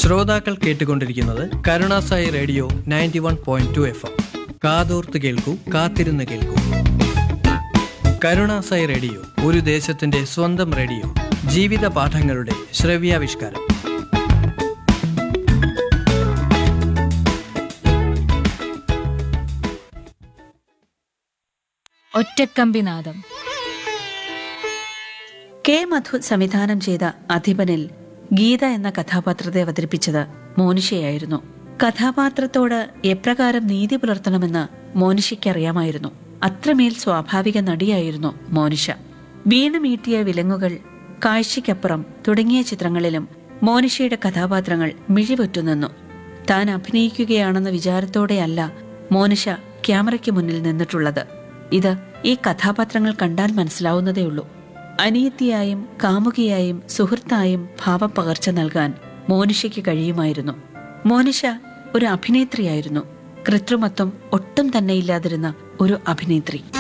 ശ്രോതാക്കൾ കേട്ടുകൊണ്ടിരിക്കുന്നത് Karunasai radio ninety one point two F M കാതോർത്ത് കേൾക്കൂ കാത്തിരുന്ന് കേൾക്കൂ കരുണാസായി റേഡിയോ ഒരു ദേശത്തിന്റെ സ്വന്തം റേഡിയോ ജീവിത പാഠങ്ങളുടെ ശ്രവ്യാവിഷ്കാരം ഒറ്റക്കമ്പിനാദം കെ മധു സംവിധാനം ചെയ്ത അധിപനിൽ ഗീത എന്ന കഥാപാത്രത്തെ അവതരിപ്പിച്ചത് മോനിഷയായിരുന്നു കഥാപാത്രത്തോട് എപ്രകാരം നീതി പുലർത്തണമെന്ന് മോനിഷയ്ക്കറിയാമായിരുന്നു അത്രമേൽ സ്വാഭാവിക നടിയായിരുന്നു മോനിഷ വീണുമീട്ടിയ വിലങ്ങുകൾ കാഴ്ചയ്ക്കപ്പുറം തുടങ്ങിയ ചിത്രങ്ങളിലും മോനിഷയുടെ കഥാപാത്രങ്ങൾ മിഴിവൊറ്റുനിന്നു താൻ അഭിനയിക്കുകയാണെന്ന വിചാരത്തോടെയല്ല മോനിഷ ക്യാമറയ്ക്ക് മുന്നിൽ നിന്നിട്ടുള്ളത് ഇത് ഈ കഥാപാത്രങ്ങൾ കണ്ടാൽ മനസ്സിലാവുന്നതേയുള്ളൂ അനിയത്തിയായും കാമുകിയായും സുഹൃത്തായും ഭാവപ്പകർച്ച നൽകാൻ മോനിഷയ്ക്ക് കഴിയുമായിരുന്നു മോനിഷ ഒരു അഭിനേത്രിയായിരുന്നു കൃത്രിമത്വം ഒട്ടും തന്നെ ഇല്ലാതിരുന്ന ഒരു അഭിനേത്രി